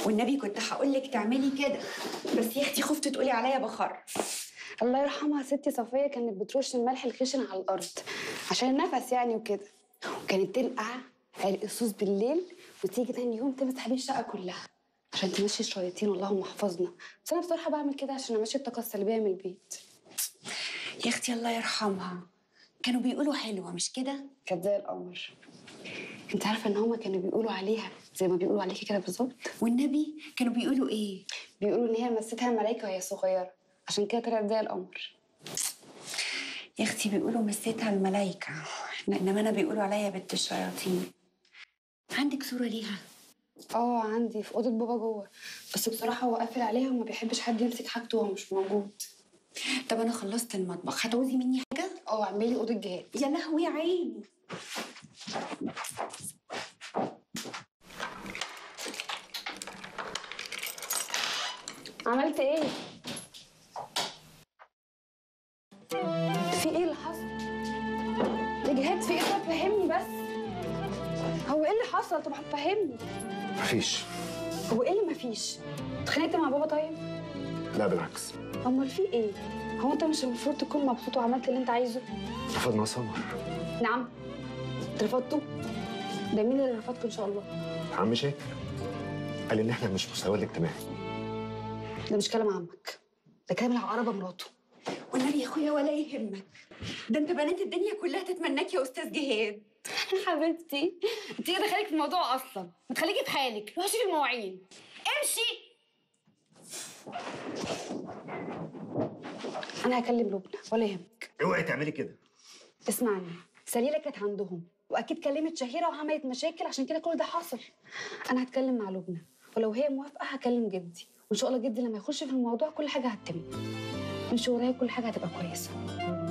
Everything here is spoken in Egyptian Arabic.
والنبي كنت هقول لك تعملي كده بس يا اختي خفت تقولي عليا بخر الله يرحمها ستي صفية كانت بترش الملح الخشن على الأرض عشان النفس يعني وكده وكانت تنقع عرق الصوص بالليل وتيجي تاني يوم تمسح بيه الشقة كلها عشان تمشي الشياطين اللهم احفظنا بس أنا بصراحة بعمل كده عشان أمشي الطاقة السلبية من البيت يا اختي الله يرحمها كانوا بيقولوا حلوه مش كده كانت زي القمر انت عارفة إن هما كانوا بيقولوا عليها زي ما بيقولوا عليكي كده بالظبط والنبي كانوا بيقولوا ايه بيقولوا إن هي مستها الملايكة وهي صغيرة عشان كده طلعت زي القمر يا اختي بيقولوا مسيتها الملايكه انما انا بيقولوا عليا بنت الشياطين عندك صوره ليها اه عندي في اوضه بابا جوه بس بصراحه هو قافل عليها وما بيحبش حد يمسك حاجته وهو مش موجود طب انا خلصت المطبخ هتعوزي مني حاجه اه اعملي اوضه جهاد يا لهوي يا عيني عملت ايه في ايه اللي حصل يا جهاد في ايه طب فهمني بس هو ايه اللي حصل طب فهمني مفيش هو ايه اللي مفيش اتخانقت مع بابا طيب لا بالعكس امال في ايه هو انت مش المفروض تكون مبسوط وعملت اللي انت عايزه رفضنا سمر نعم رفضته ده مين اللي رفضكم ان شاء الله عم شاكر قال ان احنا مش مستوى الاجتماعي ده مش كلام عمك ده كلام العقربه مراته والنبي يا اخويا ولا يهمك ده انت بنات الدنيا كلها تتمناك يا استاذ جهاد حبيبتي انت ايه دخلك في الموضوع اصلا ما تخليكي في حالك روحي شوفي المواعين امشي انا هكلم لبنى ولا يهمك اوعي تعملي كده اسمعني سليلة كانت عندهم واكيد كلمت شهيره وعملت مشاكل عشان كده كل ده حصل انا هتكلم مع لبنى ولو هي موافقه هكلم جدي وان شاء الله جدي لما يخش في الموضوع كل حاجه هتتم امشي ورايا كل حاجه هتبقى كويسه